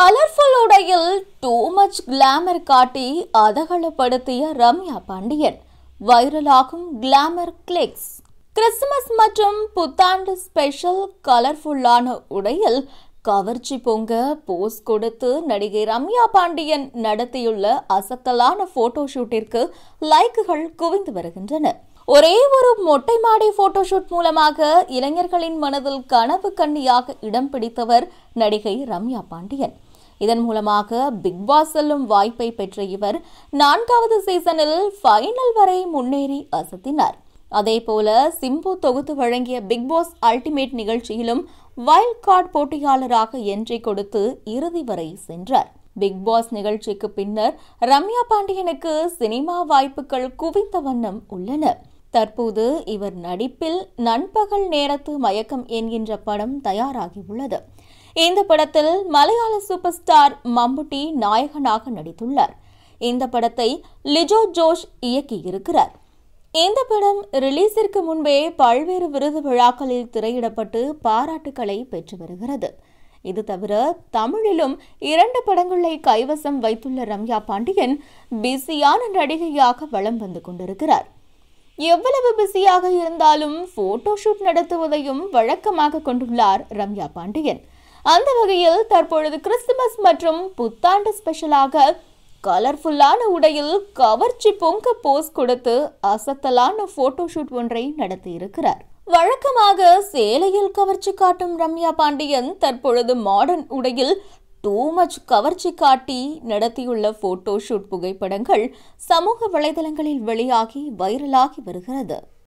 colourful உடையில் two much glamour காட்டி அதகலப்படுத்திய ரம்யா பாண்டியன் வைரலாகும் கிளாமர் கிளிக்ஸ் கிறிஸ்துமஸ் மற்றும் புத்தாண்டு ஸ்பெஷல் கலர்ஃபுல்லான உடையில் கவர்ச்சி பொங்க போஸ் கொடுத்து நடிகை ரம்யா பாண்டியன் நடத்தியுள்ள அசத்தலான போட்டோ ஷூட்டிற்கு லைக்குகள் குவிந்து வருகின்றன ஒரே ஒரு மொட்டை மாடி போட்டோஷூட் மூலமாக இளைஞர்களின் மனதில் கனவு கண்ணியாக இடம் பிடித்தவர் நடிகை ரம்யா பாண்டியன் இதன் மூலமாக பிக் பாஸ் செல்லும் வாய்ப்பை பெற்ற இவர் நான்காவது சீசனில் ஃபைனல் வரை முன்னேறி அசத்தினார் அதேபோல சிம்பு தொகுத்து வழங்கிய பிக் பாஸ் அல்டிமேட் நிகழ்ச்சியிலும் வைல்ட் கார்டு போட்டியாளராக என்ட்ரி கொடுத்து இறுதி வரை சென்றார் பிக் பாஸ் நிகழ்ச்சிக்கு பின்னர் ரம்யா பாண்டியனுக்கு சினிமா வாய்ப்புகள் குவிந்த வண்ணம் உள்ளன தற்போது இவர் நடிப்பில் நண்பகல் நேரத்து மயக்கம் என்கின்ற படம் தயாராகியுள்ளது இந்த படத்தில் மலையாள சூப்பர் ஸ்டார் மம்முட்டி நாயகனாக நடித்துள்ளார் இந்த படத்தை லிஜோ ஜோஷ் இயக்கியிருக்கிறார் இந்த படம் ரிலீஸிற்கு முன்பே பல்வேறு விருது விழாக்களில் திரையிடப்பட்டு பாராட்டுக்களை பெற்று வருகிறது இது தவிர தமிழிலும் இரண்டு படங்களை கைவசம் வைத்துள்ள ரம்யா பாண்டியன் பிஸியான நடிகையாக வலம் வந்து கொண்டிருக்கிறார் எவ்வளவு பிஸியாக இருந்தாலும் போட்டோஷூட் நடத்துவதையும் வழக்கமாக கொண்டுள்ளார் ரம்யா பாண்டியன் அந்த வகையில் தற்பொழுது கிறிஸ்துமஸ் மற்றும் புத்தாண்டு ஸ்பெஷலாக கலர்ஃபுல்லான உடையில் கவர்ச்சி பொங்க போஸ் கொடுத்து அசத்தலான போட்டோஷூட் ஒன்றை நடத்தியிருக்கிறார் வழக்கமாக சேலையில் கவர்ச்சி காட்டும் ரம்யா பாண்டியன் தற்பொழுது மாடர்ன் உடையில் டூ மச் கவர்ச்சி காட்டி நடத்தியுள்ள போட்டோ ஷூட் புகைப்படங்கள் சமூக வலைதளங்களில் வெளியாகி வைரலாகி வருகிறது